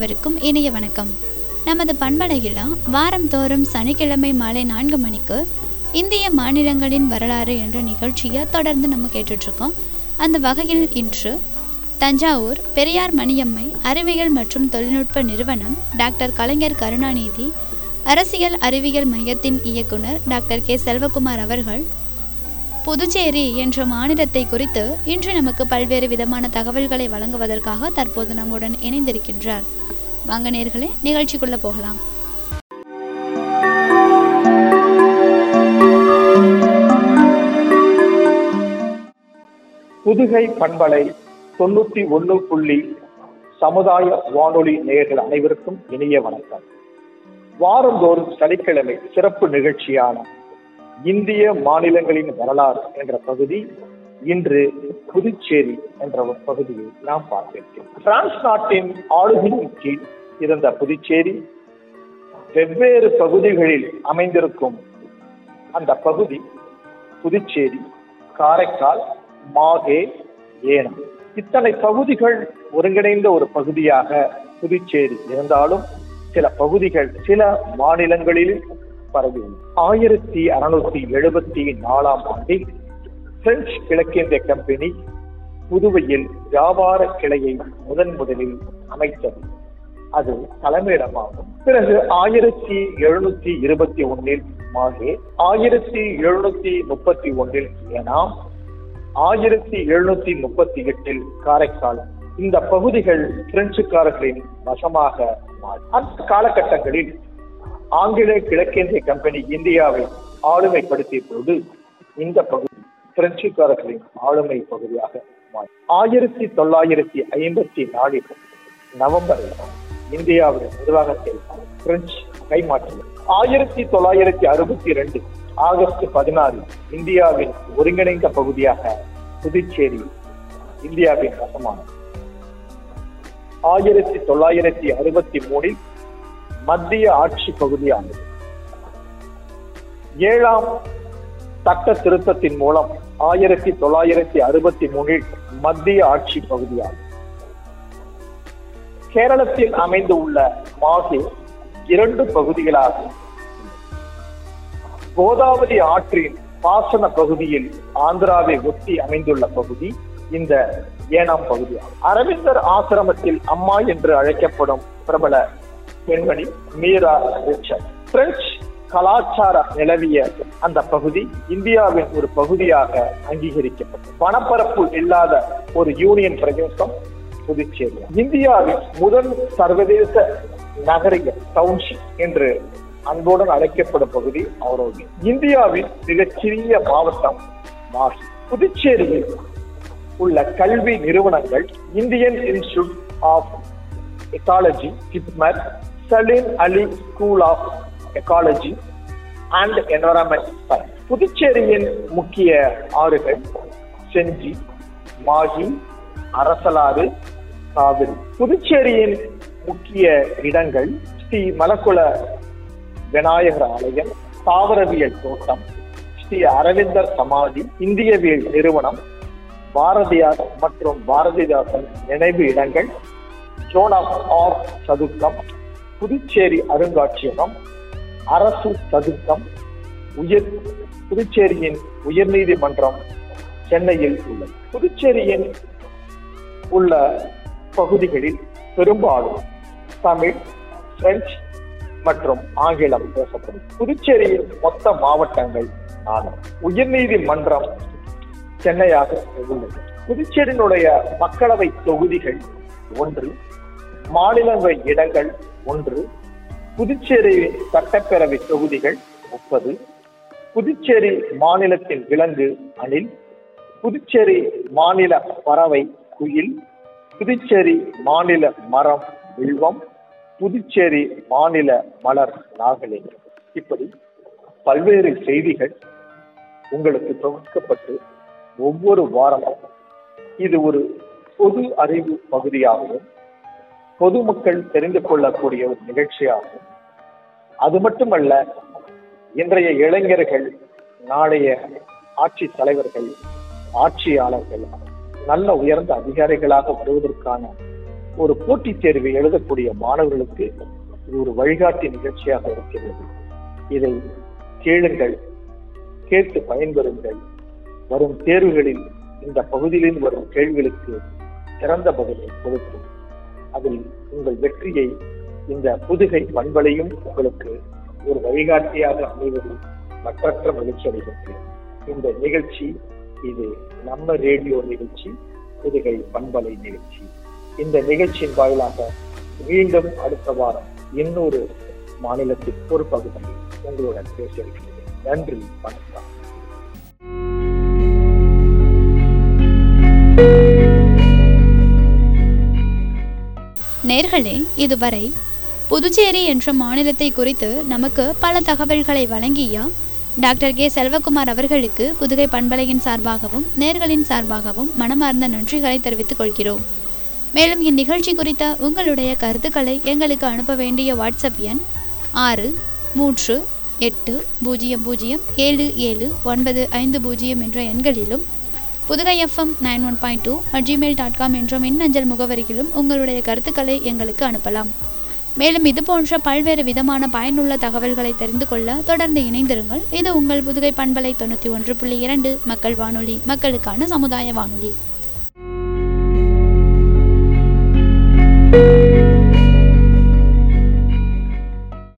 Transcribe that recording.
அனைவருக்கும் இனிய வணக்கம் நமது பண்பலையில் வாரந்தோறும் சனிக்கிழமை மாலை நான்கு மணிக்கு இந்திய மாநிலங்களின் வரலாறு என்ற நிகழ்ச்சியை தொடர்ந்து நம்ம கேட்டுட்ருக்கோம் அந்த வகையில் இன்று தஞ்சாவூர் பெரியார் மணியம்மை அறிவியல் மற்றும் தொழில்நுட்ப நிறுவனம் டாக்டர் கலைஞர் கருணாநிதி அரசியல் அறிவியல் மையத்தின் இயக்குனர் டாக்டர் கே செல்வகுமார் அவர்கள் புதுச்சேரி என்ற மாநிலத்தை குறித்து இன்று நமக்கு பல்வேறு விதமான தகவல்களை வழங்குவதற்காக தற்போது நம்முடன் இணைந்திருக்கின்றார் வாங்க நேர்களே நிகழ்ச்சிக்குள்ள போகலாம் புதுகை பண்பலை தொண்ணூத்தி ஒண்ணு புள்ளி சமுதாய வானொலி நேயர்கள் அனைவருக்கும் இனிய வணக்கம் வாரந்தோறும் சனிக்கிழமை சிறப்பு நிகழ்ச்சியான இந்திய மாநிலங்களின் வரலாறு என்ற பகுதி இன்று புதுச்சேரி என்ற ஒரு பகுதியை நாம் பார்த்திருக்கிறோம் பிரான்ஸ் நாட்டின் ஆளுகையின் கீழ் இருந்த புதுச்சேரி வெவ்வேறு பகுதிகளில் அமைந்திருக்கும் அந்த பகுதி புதுச்சேரி காரைக்கால் மாகே ஏனம் இத்தனை பகுதிகள் ஒருங்கிணைந்த ஒரு பகுதியாக புதுச்சேரி இருந்தாலும் சில பகுதிகள் சில மாநிலங்களில் பரவியுள்ளது ஆயிரத்தி அறுநூத்தி எழுபத்தி நாலாம் ஆண்டில் பிரெஞ்சு கிழக்கிந்திய கம்பெனி புதுவையில் வியாபார கிளையை முதன் முதலில் அமைத்தது அது தலைமையிடமாகும் பிறகு ஆயிரத்தி எழுநூத்தி இருபத்தி ஒன்னில் மாகே ஆயிரத்தி எழுநூத்தி முப்பத்தி ஒன்னில் ஏனாம் ஆயிரத்தி எழுநூத்தி முப்பத்தி எட்டில் காரைக்கால் இந்த பகுதிகள் பிரெஞ்சுக்காரர்களின் வசமாக மாறி அந்த காலகட்டங்களில் ஆங்கில கிழக்கிந்திய கம்பெனி இந்தியாவை ஆளுமைப்படுத்திய போது இந்த பகுதி பிரெஞ்சுக்காரர்களின் ஆளுமை பகுதியாக மாறி ஆயிரத்தி தொள்ளாயிரத்தி ஐம்பத்தி நாலில் நவம்பரில் இந்தியாவின் நிர்வாகத்தை பிரெஞ்சு கைமாற்றியது ஆயிரத்தி தொள்ளாயிரத்தி அறுபத்தி ரெண்டு ஆகஸ்ட் பதினாறு இந்தியாவின் ஒருங்கிணைந்த பகுதியாக புதுச்சேரி இந்தியாவின் வசமானது ஆயிரத்தி தொள்ளாயிரத்தி அறுபத்தி மூணில் மத்திய ஆட்சி பகுதியானது ஏழாம் சட்ட திருத்தத்தின் மூலம் ஆயிரத்தி தொள்ளாயிரத்தி அறுபத்தி மூணில் மத்திய ஆட்சி பகுதியாகும் கேரளத்தில் அமைந்துள்ள மாகே இரண்டு பகுதிகளாக கோதாவரி ஆற்றின் பாசன பகுதியில் ஆந்திராவை ஒட்டி அமைந்துள்ள பகுதி இந்த ஏனாம் பகுதியாகும் அரவிந்தர் ஆசிரமத்தில் அம்மா என்று அழைக்கப்படும் பிரபல பெண்மணி மீரா ரிச்சர்ட் பிரெஞ்சு கலாச்சார நிலவிய அந்த பகுதி இந்தியாவின் ஒரு பகுதியாக அங்கீகரிக்கப்பட்டது வனப்பரப்பு இல்லாத ஒரு யூனியன் பிரதேசம் புதுச்சேரி இந்தியாவின் முதல் சர்வதேச நகரிய டவுன்ஷிப் என்று அன்புடன் அழைக்கப்படும் பகுதி அவரோடு இந்தியாவின் மிகச்சிறிய மாவட்டம் மாஹி புதுச்சேரியில் உள்ள கல்வி நிறுவனங்கள் Indian Institute of Ecology JIPMER Salim Ali School of Ecology and Environment Science புதுச்சேரியின் முக்கிய ஆறுகள் செஞ்சி மாஹி அரசலாறு காவிரி புதுச்சேரியின் முக்கிய இடங்கள் ஸ்ரீ மலக்குள விநாயகர் ஆலயம் தாவரவியல் தோட்டம் ஸ்ரீ அரவிந்தர் சமாதி இந்தியவியல் நிறுவனம் பாரதியார் மற்றும் பாரதிதாசன் நினைவு இடங்கள் ஜோன் ஆஃப் ஆர்ட் சதுக்கம் புதுச்சேரி அருங்காட்சியகம் அரசு சதுக்கம் உயர் புதுச்சேரியின் உயர்நீதிமன்றம் சென்னையில் உள்ளது புதுச்சேரியின் உள்ள பகுதிகளில் பெரும்பாலும் தமிழ் பிரெஞ்சு மற்றும் ஆங்கிலம் பேசப்படும் புதுச்சேரியின் மொத்த மாவட்டங்கள் நாலு உயர்நீதிமன்றம் சென்னையாக உள்ளது புதுச்சேரியினுடைய மக்களவை தொகுதிகள் ஒன்று மாநிலங்களவை இடங்கள் ஒன்று புதுச்சேரி சட்டப்பேரவை தொகுதிகள் முப்பது புதுச்சேரி மாநிலத்தின் விலங்கு அணில் புதுச்சேரி மாநில பறவை குயில் புதுச்சேரி மாநில மரம் வில்வம் புதுச்சேரி மாநில மலர் நாகலிங்கம் இப்படி பல்வேறு செய்திகள் உங்களுக்கு தொகுக்கப்பட்டு ஒவ்வொரு வாரமும் இது ஒரு பொது அறிவு பகுதியாகவும் பொதுமக்கள் தெரிந்து கொள்ளக்கூடிய ஒரு நிகழ்ச்சியாகும் அது மட்டுமல்ல இன்றைய இளைஞர்கள் நாளைய ஆட்சி தலைவர்கள் ஆட்சியாளர்கள் நல்ல உயர்ந்த அதிகாரிகளாக வருவதற்கான ஒரு போட்டித் தேர்வை எழுதக்கூடிய மாணவர்களுக்கு இது ஒரு வழிகாட்டி நிகழ்ச்சியாக இருக்கிறது இதை கேளுங்கள் கேட்டு பயன்பெறுங்கள் வரும் தேர்வுகளில் இந்த பகுதியில் வரும் கேள்விகளுக்கு சிறந்த பதிலை கொடுக்கும் அதில் உங்கள் வெற்றியை இந்த புதுகை பண்பலையும் உங்களுக்கு ஒரு வழிகாட்டியாக அமைவதில் மற்றற்ற மகிழ்ச்சி அடைகின்றேன் இந்த நிகழ்ச்சி இது நம்ம ரேடியோ நிகழ்ச்சி புதுகை பண்பலை நிகழ்ச்சி இந்த நிகழ்ச்சியின் வாயிலாக மீண்டும் அடுத்த வாரம் இன்னொரு மாநிலத்தின் ஒரு பகுதியில் உங்களுடன் பேச இருக்கிறேன் நன்றி வணக்கம் நேர்களே இதுவரை புதுச்சேரி என்ற மாநிலத்தை குறித்து நமக்கு பல தகவல்களை வழங்கிய டாக்டர் கே செல்வகுமார் அவர்களுக்கு புதுகை பண்பலையின் சார்பாகவும் நேர்களின் சார்பாகவும் மனமார்ந்த நன்றிகளை தெரிவித்துக் கொள்கிறோம் மேலும் இந்நிகழ்ச்சி குறித்த உங்களுடைய கருத்துக்களை எங்களுக்கு அனுப்ப வேண்டிய வாட்ஸ்அப் எண் ஆறு மூன்று எட்டு பூஜ்ஜியம் பூஜ்ஜியம் ஏழு ஏழு ஒன்பது ஐந்து பூஜ்ஜியம் என்ற எண்களிலும் Pudugai FM nine one point two at Gmail dot com என்ற மின்னஞ்சல் முகவரியிலும் உங்களுடைய கருத்துக்களை எங்களுக்கு அனுப்பலாம் மேலும் இது போன்ற பல்வேறு விதமான பயனுள்ள தகவல்களை தெரிந்து கொள்ள தொடர்ந்து இணைந்திருங்கள் இது உங்கள் புதுகை பண்பலை தொண்ணூற்றி ஒன்று புள்ளி இரண்டு மக்கள் வானொலி மக்களுக்கான சமுதாய வானொலி